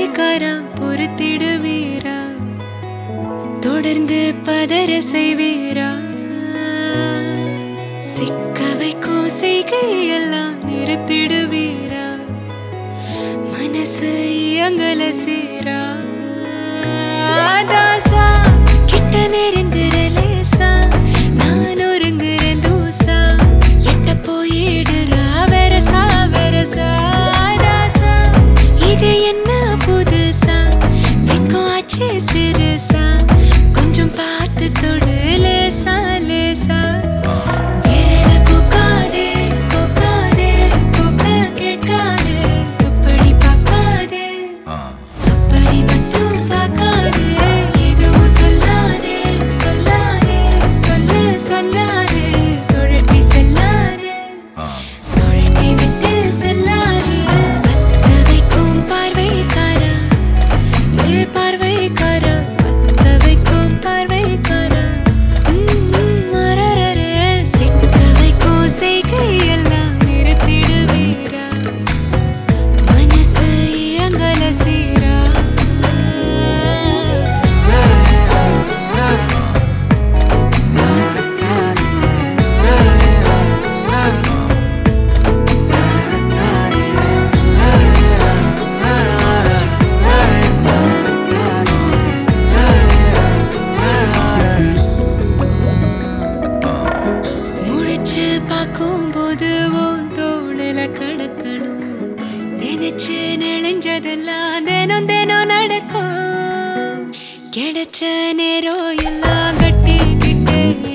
பார்வைக்காரா பொறுத்திடுவீரா தொடர்ந்து பதற செய்வீரா சிக்க வைக்கும் செய்கையெல்லாம் நிறுத்திடுவீரா மனசு இயங்கல சீரா தாசா கிட்ட நெருங்குற லேசா நான் ஒருங்குற தூசா எட்ட போயிடுறா வெரசா வெரசா தாசா இது என்ன புதுசா வெக்கம் ஆச்சு சிறுசா கொஞ்சம் பார்த்து தொடு லேசா லேசா விரல கோக்காதே கோக்காதே கோக்க கேட்காதே அப்படி பார்க்காதே அப்படி மட்டும் பார்க்காதே எதுவும் சொல்லாதே சொல்லாதே சொல்லு சொல்லாதே சுழட்டி செல்லாதே சுழட்டி விட்டு செல்லாதே பத்த வைக்கும் பார்வைக்காரா ஏ பார்வைக்காரா பத்த வைக்கும் பார்வைக்காரா ம், மரரரே, சிக்க வைக்கும் செய்கையெல்லாம் நிறுத்திடுவீரா மனசு இயங்கல சீரா முழிச்சு பார்க்கும்போது உன் தோணல கடக்கணும் நினைச்சு நெளிஞ்சதெல்லாம் தினம் தினம் நடக்கும் கிடைச்ச நேரம் எல்லாம் கட்டிக்கிட்டு